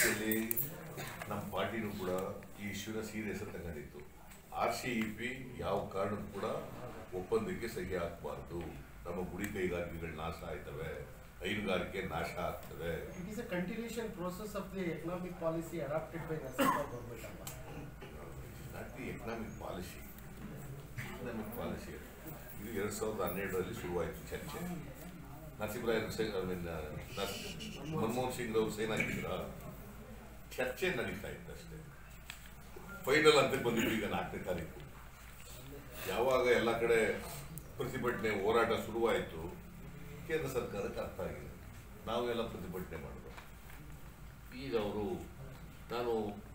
Actually ನಮ್ಮ ಪಾರ್ಟಿನೂ ಕೂಡ ಈ ಇಶ್ಯೂನ ಸೀರಿಯಸ್ ಅಂತ ತಗೊಂಡಿತ್ತು ಆರ್ ಸಿ ಇ ಪಿ ಯಾವ ಕಾರಣಕ್ಕೂ ಕೂಡ ಒಪ್ಪಂದಕ್ಕೆ ಸಹಿ ಹಾಕಬಾರ್ದು ನಮ್ಮ ಗುಡಿ ಕೈಗಾರಿಕೆಗಳು ನಾಶ ಆಯ್ತವೆ ಹೈನುಗಾರಿಕೆ ನಾಶ ಆಗ್ತವೆ It is a continuation process of the economic policy adopted by Narasimha government ಅಲ್ವಾ? Not the economic policy economic policy ಇದು ಎರಡು ಸಾವಿರದ ಹನ್ನೆರಡರಲ್ಲಿ ಶುರುವಾಯಿತು ಚರ್ಚೆ ನರಸಿಂಹರಾಯ ಐ ಮೀನ್ ಮನಮೋಹನ್ ಸಿಂಗ್ ಅವರು ಸೈನ್ ಹಾಕಿದ್ರ ಚರ್ಚೆ ನಡೀತಾ ಇತ್ತು ಅಷ್ಟೇ ಫೈನಲ್ ಅಂತ ಬಂದಿದ್ದು ಈಗ ನಾಲ್ಕನೇ ತಾರೀಕು ಯಾವಾಗ ಎಲ್ಲ ಕಡೆ ಪ್ರತಿಭಟನೆ ಹೋರಾಟ ಶುರುವಾಯಿತು ಕೇಂದ್ರ ಸರ್ಕಾರಕ್ಕೆ ಅರ್ಥ ಆಗಿದೆ ನಾವೆಲ್ಲ ಪ್ರತಿಭಟನೆ ಮಾಡಿದ್ರು ಈಗ ಅವರು ನಾನು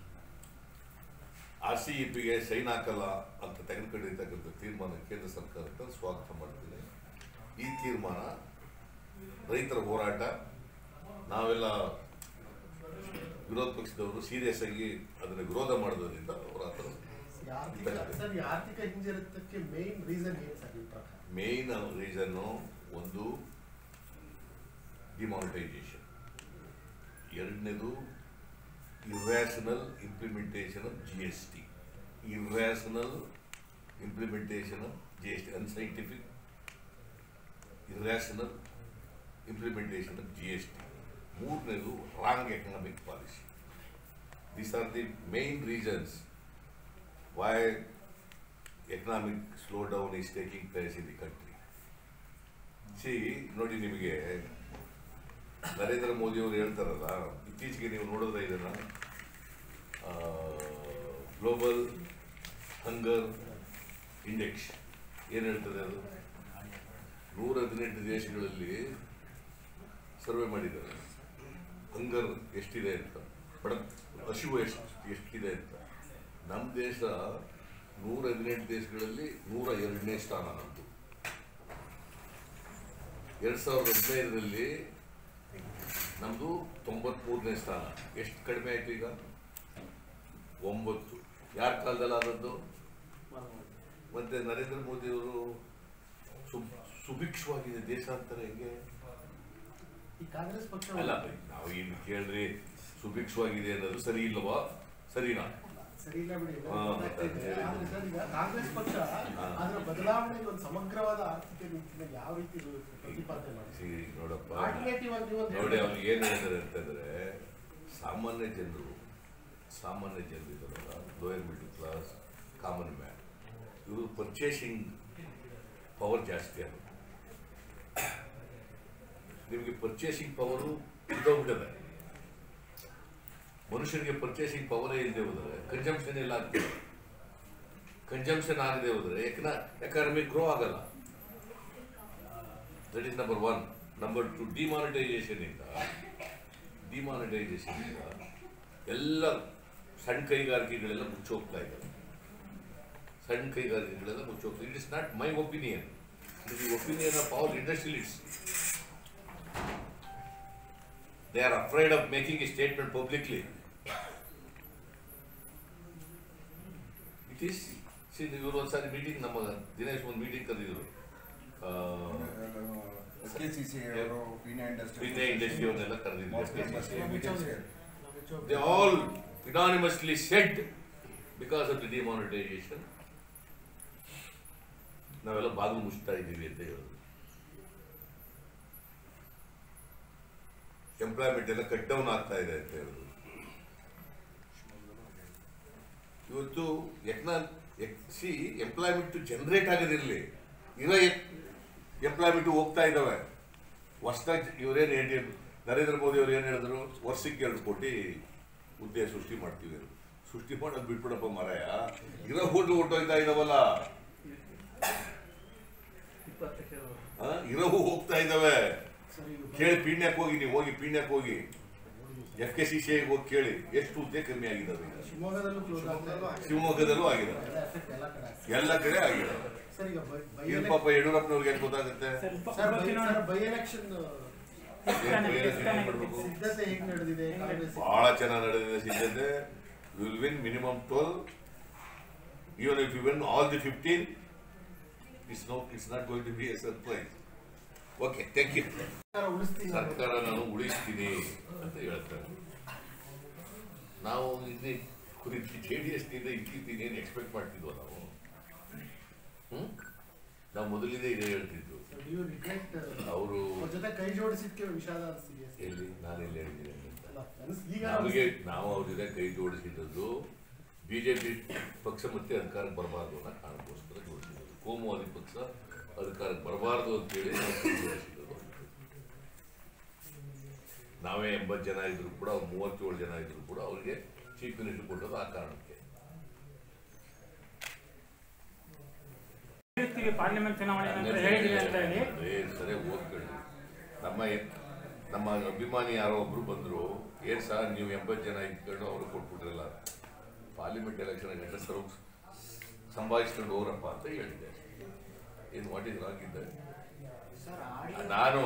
ಆರ್ ಸಿ ಇ ಪಿಗೆ ಸೈನ್ ಹಾಕಲ್ಲ ಅಂತ ತೆಗೆದುಕೊಂಡಿರ್ತಕ್ಕಂಥ ತೀರ್ಮಾನ ಕೇಂದ್ರ ಸರ್ಕಾರಕ್ಕೆ ಸ್ವಾಗತ ಮಾಡ್ತೀನಿ ಈ ತೀರ್ಮಾನ ರೈತರ ಹೋರಾಟ ನಾವೆಲ್ಲ ವಿರೋಧ ಪಕ್ಷದವರು ಸೀರಿಯಸ್ ಆಗಿ ಅದನ್ನು ವಿರೋಧ ಮಾಡೋದ್ರಿಂದ ಅವರ ಹತ್ರ ಈ ಆರ್ಥಿಕ ಸರ್ ಈ ಆರ್ಥಿಕ ಹಿಂಜರಿತಕ್ಕೆ ಮೇನ್ ರೀಸನ್ ಏನು ಸರ್ ನಿಮ್ಮ ಪ್ರಕಾರ ಮೇನ್ ರೀಸನ್ನು ಒಂದು ಡಿಮಾನಿಟೈಸೇಷನ್ ಎರಡನೇದು irrational implementation of G S T irrational implementation of G S T unscientific irrational implementation of G S T ಮೂರನೇದು wrong economic policy these are the main reasons why economic slowdown is taking place in the country see ನೋಡಿ ನಿಮಗೆ ನರೇಂದ್ರ ಮೋದಿ ಅವರು ಹೇಳ್ತಾರಲ್ಲ ಇತ್ತೀಚೆಗೆ ನೀವು ನೋಡಿದ್ರೆ ಇದನ್ನ global ಹಂಗರ್ index ಏನು ಹೇಳ್ತದೆ ಅದು ನೂರ ಹದಿನೆಂಟು ದೇಶಗಳಲ್ಲಿ ಸರ್ವೆ ಮಾಡಿದ್ದಾರೆ ಹಂಗರ್ ಎಷ್ಟಿದೆ ಅಂತ ಬಡ ಹಸಿವು ಎಷ್ಟು ಎಷ್ಟಿದೆ ಅಂತ ನಮ್ಮ ದೇಶ ನೂರ ಹದಿನೆಂಟು ದೇಶಗಳಲ್ಲಿ ನೂರ ಎರಡನೇ ಸ್ಥಾನ ನಮ್ಮದು ಎರಡ್ ಸಾವಿರದ ಹದಿನೈದರಲ್ಲಿ ನಮ್ಮದು ತೊಂಬತ್ಮೂರನೇ ಸ್ಥಾನ ಎಷ್ಟು ಕಡಿಮೆ ಆಯ್ತು ಈಗ ಒಂಬತ್ತು ಯಾರ ಕಾಲದಲ್ಲಿ ಆದದ್ದು ಮತ್ತೆ ನರೇಂದ್ರ ಮೋದಿ ಅವರು ಸುಭಿಕ್ಷವಾಗಿದೆ ದೇಶ ಅಂತಾರೆ ಹೆಂಗೆ ಈ ಕಾಂಗ್ರೆಸ್ ಪಕ್ಷ ಅಲ್ಲ ನಾವು ಏನು ಕೇಳ್ರಿ ಸುಭಿಕ್ಷವಾಗಿದೆ ಅನ್ನೋದು ಸರಿ ಇಲ್ಲವಾ ಸರಿನಾ ಸರಿ ಇಲ್ಲ ಬಿಡಿ ಹಾ, ಗೊತ್ತಾಗ್ತಾ ಇದೆ. ಮತ್ತೆ ಆದ್ರೆ ಸರ್ ಈಗ ಕಾಂಗ್ರೆಸ್ ಪಕ್ಷ ಅದರ ಬದಲಾವಣೆಗೆ ಒಂದು ಸಮಗ್ರವಾದ ಆರ್ಥಿಕ ನೀತಿನ ಯಾವ ರೀತಿ ಪ್ರತಿಪಾದನೆ ಮಾಡಿ ಸಿ, ನೋಡಪ್ಪ ಆಲ್ಟರ್ನೇಟಿವ್ ಆಗಿ ಒಂದು ನೋಡಿ ಅವ್ರು ಏನು ಹೇಳಿದ್ದಾರೆ ಅಂತಂದ್ರೆ ಸಾಮಾನ್ಯ ಜನರು ಸಾಮಾನ್ಯ ಜನರು ಇದ್ದಾರಲ್ಲ lower middle class common man ಇವರು ಪರ್ಚೇಸಿಂಗ್ ಪವರ್ ಜಾಸ್ತಿ ಆಗುತ್ತೆ ನಿಮಗೆ ಪರ್ಚೇಸಿಂಗ್ ಪವರು ಇದ್ದೋಗ್ಬಿಟ್ಟದೆ ಮನುಷ್ಯನಿಗೆ ಪರ್ಚೇಸಿಂಗ್ ಪವರೇ ಇಲ್ಲದೆ ಹೋದರೆ ಕನ್ಸಂಪ್ಷನ್ ಎಲ್ಲ ಆಗ್ತದೆ ಕನ್ಸಂಪ್ಷನ್ ಆಗದೆ ಹೋದರೆ ಎಕನಾ ಎಕಾನಮಿ ಗ್ರೋ ಆಗಲ್ಲ that is number one number two demonetisation ಇಂದ ಡಿಮಾನಿಟೈಸೇಷನ್ ಇಂದ ಎಲ್ಲ ಸಣ್ಣ ಕೈಗಾರಿಕೆಗಳೆಲ್ಲ ಮುಚ್ಚೋಗ್ತಾ ಇದ್ದಾವೆ ಸಣ್ಣ ಕೈಗಾರಿಕೆಗಳೆಲ್ಲ ಮುಚ್ಚೋಗ್ತಾ it is not my opinion it is opinion of all industrialist they are afraid of making a statement publicly it is see ಇವರು ಒಂದ್ಸಾರಿ ಮೀಟಿಂಗ್ ನಮ್ಮ ದಿನೇಶ್ ಒಂದು ಮೀಟಿಂಗ್ ಕರೆದಿದ್ರು ಆ, ಕೆಸಿಸಿ ಅವರು ಪೀನಾ ಇಂಡಸ್ಟ್ರಿ ಪೀನಾ ಇಂಡಸ್ಟ್ರಿ ಅವ್ರನ್ನೆಲ್ಲ ಕರೆದಿದ್ರು meetings they all unanimously said because of the demonetization ನಾವೆಲ್ಲ ಬಾಗಿಲು ಮುಚ್ತಾ ಇದ್ದೀವಿ ಅಂತ ಹೇಳೋದು ಎಂಪ್ಲಾಯ್ಮೆಂಟ್ ಎಲ್ಲ ಕಟ್ ಡೌನ್ ಆಗ್ತಾ ಇದೆ ಅಂತ ಹೇಳೋದು ಇವತ್ತು ಎಕ್ನಾ ಸಿ ಎಂಪ್ಲಾಯ್ಮೆಂಟ್ ಜನರೇಟ್ ಆಗೋದಿರಲಿ ಇರೋ ಎಂಪ್ಲಾಯ್ಮೆಂಟ್ ಹೋಗ್ತಾ ಇದ್ದಾವೆ ಹೊಸದಾಗಿ ಇವರೇನು ಹೇಳಿ ನರೇಂದ್ರ ಮೋದಿ ಅವ್ರು ಏನು ಹೇಳಿದ್ರು ವರ್ಷಕ್ಕೆ ಎರಡು ಕೋಟಿ ಹುದ್ದೆ ಸೃಷ್ಟಿ ಮಾಡ್ತೀವಿ ಅಂತ. ಸೃಷ್ಟಿ ಮಾಡೋದು ಬಿಟ್ಬಿಡಪ್ಪ ಮಾರಾಯ ಇರೋ ಹೋಟ್ಲು ಹೊಟ್ಟೋಯ್ತಾ ಇದಾವಲ್ಲ ಆ, ಇರೋವು ಹೋಗ್ತಾ ಇದಾವೆ ಸರ್ ಈಗ ಕೇಳಿ ಪೀಣ್ಯಕ್ಕೆ ಹೋಗಿ ನೀವು ಹೋಗಿ ಪೀಣ್ಯಕ್ಕೆ ಹೋಗಿ ಎಫ್ ಕೆ ಸಿ ಸಿ ಹೋಗಿ ಕೇಳಿ ಎಷ್ಟು ಹುದ್ದೆ ಕಮ್ಮಿ ಆಗಿದಾವೆ ಈಗ ಶಿವಮೊಗ್ಗದಲ್ಲೂ ಕ್ಲೋಸ್ ಆಗ್ತಾ ಇದೆ ಶಿವಮೊಗ್ಗದಲ್ಲೂ ಆಗಿದಾವೆ ಎಲ್ಲ effect ಎಲ್ಲ ಕಡೆ ಆಗ್ತದೆ. ಎಲ್ಲ ಕಡೆ ಆಗಿದಾವೆ ಸರ್ ಈಗ ಬೈ- ಬೈ ಏನ್ ಎಲೆಕ್- ಪಾಪ ಯಡಿಯೂರಪ್ಪನವ್ರಿಗೆ ಏನ್ ಗೊತ್ತಾಗುತ್ತೆ sir by- sir by election ಏನ್ ಬೈ ಎಲೆಕ್ಷನ್ ಏನ್ ಮಾಡ್ಬೇಕು ಸಿದ್ಧತೆ ಹೇಗೆ ನಡೆದಿದೆ ಕಾಂಗ್ರೆಸ್ ಬಹಳ ಚೆನ್ನಾಗಿ ನಡೆದಿದೆ ಸಿದ್ಧತೆ will win minimum twelve even if you win all the fifteen it's no it's not going to be a surprise okay thank you ಸರ್ಕಾರ ಉಳಿಸ್ತೀನಿ ಅನ್ನೋದು. ಸರ್ಕಾರ ನಾನು ಉಳಿಸ್ತೀನಿ ಅಂತ ಹೇಳ್ತಾರೆ ನಾವು ಇಲ್ಲಿ ಜೆ ಡಿ ಎಸ್ನಿಂದ ಇತ್ತೀಚಿನ ಏನು ಎಕ್ಸ್ಪೆಕ್ಟ್ ಮಾಡ್ತಿದ್ವೋ ನಾವು ಹ್ಮ್ ನಾವು ಮೊದಲಿಂದ ಇದೇ ಹೇಳ್ತಿದ್ದು ನೀವು ರಿಗ್ರೆಟ್ ಅವರು ಅವ್ರ ಜೊತೆ ಕೈ ಜೋಡಿಸಿದ್ಕೆ ವಿಷಾದ ಅನಿಸ್ತಿದೆ ಎಲ್ಲಿ ನಾನೆಲ್ಲಿ ಹೇಳಿದ್ದೀನಿ ಅಂತ ಅಲ್ಲ, ಅನ್ಸ್- ಈಗ ನಮಗೆ ನಾವು ಅವ್ರ ಜೊತೆ ಕೈ ಜೋಡಿಸಿದ್ದದ್ದು ಬಿಜೆಪಿ ಪಕ್ಷ ಮತ್ತೆ ಅಧಿಕಾರಕ್ಕೆ ಬರಬಾರ್ದು ಅನ್ನೋ ಕಾರಣಕ್ಕೋಸ್ಕರ ಜೋಡಿಸಿದ್ದು ಕೋಮುವಾದಿ ಪಕ್ಷ ಅಧಿಕಾರಕ್ಕೆ ಬರಬಾರ್ದು ಅಂತೇಳಿ ನಾವು ಕೈ ಜೋಡಿಸಿದ್ದು ನಾವೇ ಎಂಬತ್ತು ಜನ ಇದ್ರು ಕೂಡ ಅವ್ರು ಮೂವತ್ತೇಳು ಜನ ಇದ್ರು ಕೂಡ ಅವರಿಗೆ ಚೀಫ್ ಮಿನಿಸ್ಟರ್ ಕೊಟ್ಟದ್ದು ಆ ಕಾರಣಕ್ಕೆ ಹೇಳ್ತೀವಿ ಪಾರ್ಲಿಮೆಂಟ್ ಚುನಾವಣೆ ನಂತರ ಹೇಳಿದ್ವಿ ಅಂತ ಹೇಳಿ ಅದೇ ಸರಿ ಓದ್ಕೊಳ್ಳಿ ನಮ್ಮ ನಮ್ಮ ಅಭಿಮಾನಿ ಯಾರೋ ಒಬ್ರು ಬಂದ್ರು ಏನ್ ಸರ್ ನೀವು ಎಂಬತ್ತು ಜನ ಇದ್ಕೊಂಡು ಅವ್ರು ಕೊಟ್ಬಿಟ್ರಲ್ಲ ಪಾರ್ಲಿಮೆಂಟ್ ಎಲೆಕ್ಷನ್ ಗಂಟೆ ಸರ್ ಸಂಭಾಳಿಸ್ಕೊಂಡು ಹೋಗ್ರಪ್ಪ ಅಂತ ಹೇಳಿದೆ ಏನು ವಾಟ್ ಇಸ್ ರಾಂಗ್ ಇದ್ದೆ ನಾನು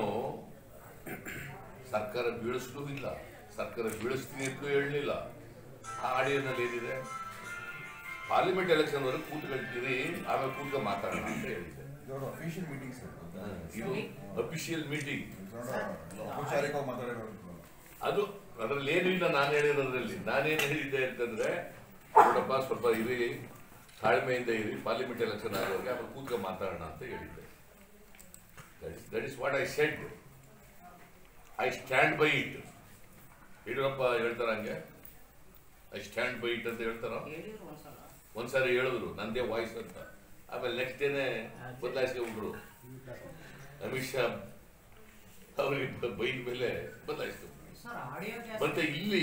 ಸರ್ಕಾರ ಬೀಳಿಸ್ಲೂ ಇಲ್ಲ ಸರ್ಕಾರ ಬೀಳಿಸ್ತೀನಿ ಅಂತಲೂ ಹೇಳಲಿಲ್ಲ ಆ ಆಡಿಯೋನಲ್ಲಿ ಏನಿದೆ ಪಾರ್ಲಿಮೆಂಟ್ ಎಲೆಕ್ಷನ್ ವರೆಗೆ ಕೂತ್ಕೊಳ್ತೀರಿ ಆಮೇಲೆ ಕೂತ್ಕೊಂಡು ಮಾತಾಡೋಣ ಅಂತ ಹೇಳಿದೆ ಇದೊಂದು ಅಫಿಷಿಯಲ್ ಮೀಟಿಂಗ್ ಸರ್ ಇದು ಅಫಿಷಿಯಲ್ ಮೀಟಿಂಗ್ ಔಪಚಾರಿಕವಾಗಿ ಮಾತಾಡೋದು ಅದು ಅದರಲ್ಲಿ ಏನು ಇಲ್ಲ ನಾನು ಹೇಳಿರೋದ್ರಲ್ಲಿ ನಾನೇನು ಹೇಳಿದ್ದೆ ಅಂತಂದ್ರೆ ನೋಡಪ್ಪ ಸ್ವಲ್ಪ ಇರಿ ತಾಳ್ಮೆಯಿಂದ ಇರಿ ಪಾರ್ಲಿಮೆಂಟ್ ಎಲೆಕ್ಷನ್ ಆಗೋರಿಗೆ ಆಮೇಲೆ ಕೂತ್ಕೊಂಡು ಮಾತಾಡೋಣ ಅಂತ ಹೇಳಿದ್ದೆ that is what I said I stand by it Yediyurappa ಹೇಳ್ತಾರ ಹಂಗೆ ಐ ಸ್ಟ್ಯಾಂಡ್ ಬೈ ಇಟ್ ಅಂತ ಹೇಳ್ತಾರ ಹೇಳಿದ್ರು ಒಂದ್ಸಲ ಒಂದ್ಸಾರಿ ಹೇಳಿದ್ರು ನಂದೇ ವಾಯ್ಸ್ ಅಂತ ಆಮೇಲೆ ನೆಕ್ಸ್ಟ್ ಡೇನೆ ಬದಲಾಯಿಸ್ಕೊಂಡ್ಬಿಟ್ರು ಅಮಿತ್ ಶಾ ಅವರಿಗೆ ಬೈದ ಮೇಲೆ ಬದಲಾಯಿಸ್ಕೊಂಡ್ರು ಸರ್ ಆಡಿಯೋ ಮತ್ತೆ ಇಲ್ಲಿ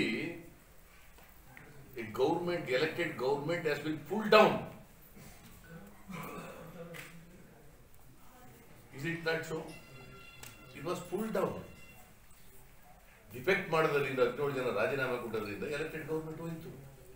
government elected government has been fall down is it not so it was fall down defect ಮಾಡೋದ್ರಿಂದ ಹದಿನೇಳು ಜನ ರಾಜೀನಾಮೆ ಕೊಟ್ಟದ್ರಿಂದ ಎಲೆಕ್ಟೆಡ್ ಗೌರ್ಮೆಂಟ್ ಹೋಯಿತು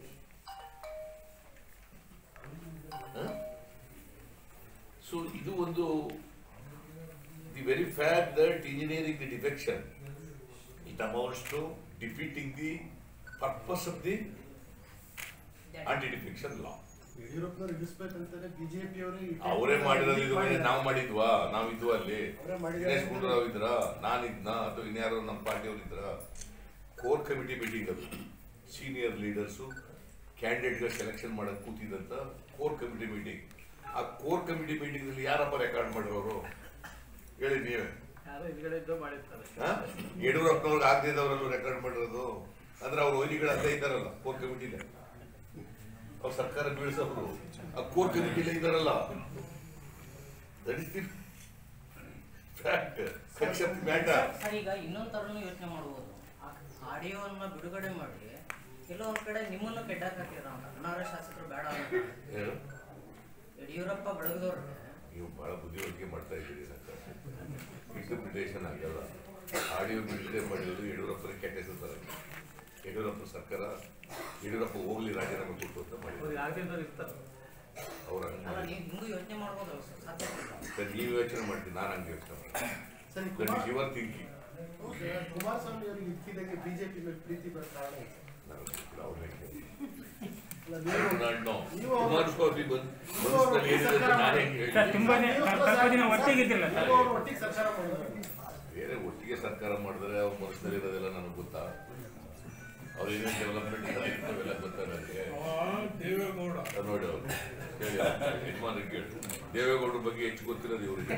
ಸೊ ಇದು ಒಂದು the very fact that engineering the defection it amounts to defeating the purpose of the anti-defection law. ಯಡಿಯೂರಪ್ಪನವ್ರು ಇಳಿಸ್ಬೇಕಂತಾನೆ BJP ಅವರೇ ಅವರೇ ಮಾಡಿರೋದು ಇದು ನಾವು ಮಾಡಿದ್ವಾ ನಾವು ಇದ್ವಾ ಅಲ್ಲಿ ಅವರೇ ಮಾಡಿದ್ದಾರೆ. ದಿನೇಶ್ ಗುಂಡೂರಾವ್ ಇದ್ರ ನಾನಿದ್ನ ಅಥವಾ ಇನ್ಯಾರೋ ನಮ್ಮ ಪಾರ್ಟಿಯವ್ರು ಇದ್ರ ಕೋರ್ ಕಮಿಟಿ ಮೀಟಿಂಗ್ ಅದು ಸೀನಿಯರ್ ಲೀಡರ್ಸು ಕ್ಯಾಂಡಿಡೇಟ್ಗಳು ಸೆಲೆಕ್ಷನ್ ಮಾಡಕ್ ಕೂತಿದ್ದಂತ ಕೋರ್ ಕಮಿಟಿ ಮೀಟಿಂಗ್ ಆ ಕೋರ್ ಕಮಿಟಿ ಮೀಟಿಂಗ್ ಅಲ್ಲಿ ಯಾರಪ್ಪ ರೆಕಾರ್ಡ್ ಮಾಡಿರೋರು ಹೇಳಿ ನೀವೇ ಯಾರೋ ಹಿಂದ್ಗಡೆ ಇದ್ದು ಮಾಡಿರ್ತಾರೆ ಹಾ? ಯಡಿಯೂರಪ್ಪನವ್ರಿಗೆ ಆಗದಿದ್ದವರಲ್ಲೂ ರೆಕಾರ್ಡ್ ಮಾಡಿರೋದು ಅಂದ್ರೆ ಅವ್ರ ವೈರಿಗಳು ಅಲ್ಲೇ ಇದ್ದಾರಲ್ಲ ಕೋರ್ ಕಮಿಟಿಲೆ ಅವ್ರ ಸರ್ಕಾರ ಬೀಳಿಸೋರು ಆ ಕೋರ್ ಕಮಿಟಿಲೆ ಇದ್ದಾರಲ್ಲ that is the fact except matter sir ಈಗ ಇನ್ನೊಂದ್ ತರನು ಯೋಚನೆ ಮಾಡ್ಬೋದು ಆ ಆಡಿಯೋವನ್ನ ಬಿಡುಗಡೆ ಮಾಡಿ ಕೆಲವೊಂದ್ ಕಡೆ ನಿಮ್ಮನ್ನು ಕೆಡ್ಡಾಕ್ ಹಾಕಿರ ಅನಾರ ಶಾಸಕರು ಬೇಡ ಅಂತ ಯಡಿಯೂರಪ್ಪ ಬೆಳಗದವ್ರಿಗೆ ನೀವು ಬಹಳ ಬುದ್ಧಿವಂತಿಕೆ ಮಾಡ್ತಾ ಇದ್ದೀರಿ ಇಂಟರ್ಪ್ರಿಟೇಷನ್ ಆಗಲ್ಲ ಆಡಿಯೋ ಬಿಡುಗಡೆ ಮಾಡಿರೋದು ಯಡಿಯೂರಪ್ಪನ ಕೆಟ್ಟ ಹೆಸರು ತರಕ್ಕೆ ಯಡಿಯೂರಪ್ಪ ಸರ್ಕಾರ ಯಡಿಯೂರಪ್ಪ ಹೋಗ್ಲಿ ರಾಜೀನಾಮೆ ಕೊಟ್ಟು ಅಂತ ಮಾಡಿದ್ರು ಯಾರ್ದಿದ್ದವ್ರು ಇರ್ತಾರೆ ಅವ್ರ ಅಲ್ಲ ನೀವು ಹಿಂಗೂ ಯೋಚನೆ ಮಾಡ್ಬೋದು ಸರ್ ಸಾಧ್ಯ ಇಲ್ಲ. ಸರ್ ನೀವು ಯೋಚನೆ ಮಾಡ್ತೀನಿ ನಾನು ಹಂಗೆ ಯೋಚನೆ ಮಾಡ್ತೀನಿ ಸರಿ that Kumar is your thinking Kumaraswamy ಅವರಿಗೆ ಇದ್ದಕ್ಕಿದ್ದಂಗೆ ಬಿಜೆಪಿ ಮೇಲೆ ಪ್ರೀತಿ ಬರೋ ಕಾರಣ ಏನು ಸರ್? ನಾನು ಅವ್ರನ್ನೇ ಕೇಳಿ. ಅಲ್ಲ, ನೀವು- ನಾನು no. ನೀವು ಅವ್ರ- ಕುಮಾರಸ್ವಾಮಿ ಬಂದು ನೀವು ಅವ್ರ ಮನಸ್ಸಿನಲ್ಲಿ ಏನಿದೆ ಅಂತ ಸರ್ಕಾರ ನಾನೇ ಮಾಡಿ. ಹೇಳಿ. ಸರ್ ತುಂಬಾನೇ ಸ್ವಲ್ಪ ದಿನ ಒಟ್ಟಿಗಿದ್ದಿಲ್ಲ ಸರ್ ನೀವು ಅವ್ರು ಒಟ್ಟಿಗೆ ಸರ್ಕಾರ ಮಾಡಿದ್ರು ಬೇರೆ ಒಟ್ಟಿಗೆ ಸರ್ಕಾರ ಮಾಡಿದ್ರೆ ಅವ್ರ ಮನಸ್ಸಿನಲ್ಲಿ ಇರೋದೆಲ್ಲ ನನಗೆ ಗೊತ್ತಾ ಅವ್ರು ಏನೇನು ಡೆವಲಪ್ಮೆಂಟ್ ಅವೆಲ್ಲ ಗೊತ್ತಾ ನನಗೆ ದೇವೇಗೌಡ ಅದು ನೋಡಿ ಅವ್ರು ಹೇಳಿ ಯಜಮಾನ್ರಿಗೆ ಕೇಳಿ ದೇವೇಗೌಡರ ಬಗ್ಗೆ ಹೆಚ್ಚು ಗೊತ್ತಿರೋದು ಇವರಿಗೆ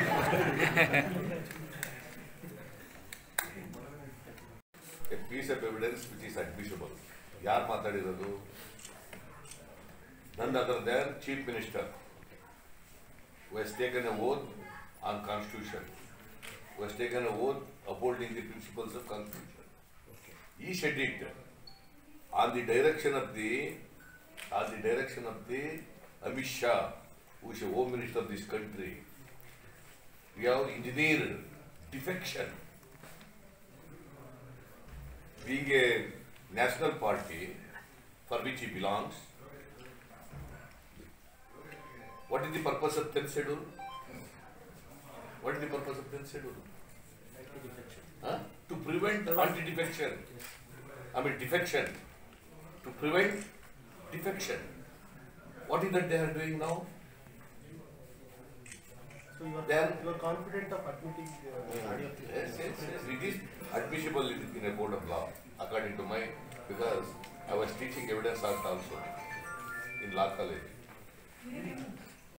a piece of evidence which is admissible ಯಾರು ಮಾತಾಡಿರೋದು none other their chief minister was taken an oath on constitution was taken an oath upholding the principles of constitution he said it on the direction of the on the direction of the Amit Shah, who is the home minister of this country. We have engineered defection. Being a national party for which he belongs, what is the purpose of 10th schedule? What is the purpose of 10th schedule? Huh? To prevent anti-defection. I mean defection. To prevent defection. What is that they are doing now? So you are, Then- you are confident of admitting uh, audio Yes, yes, yes. It is admissible in, in a court of law, according to my, because I was teaching evidence art also in law college.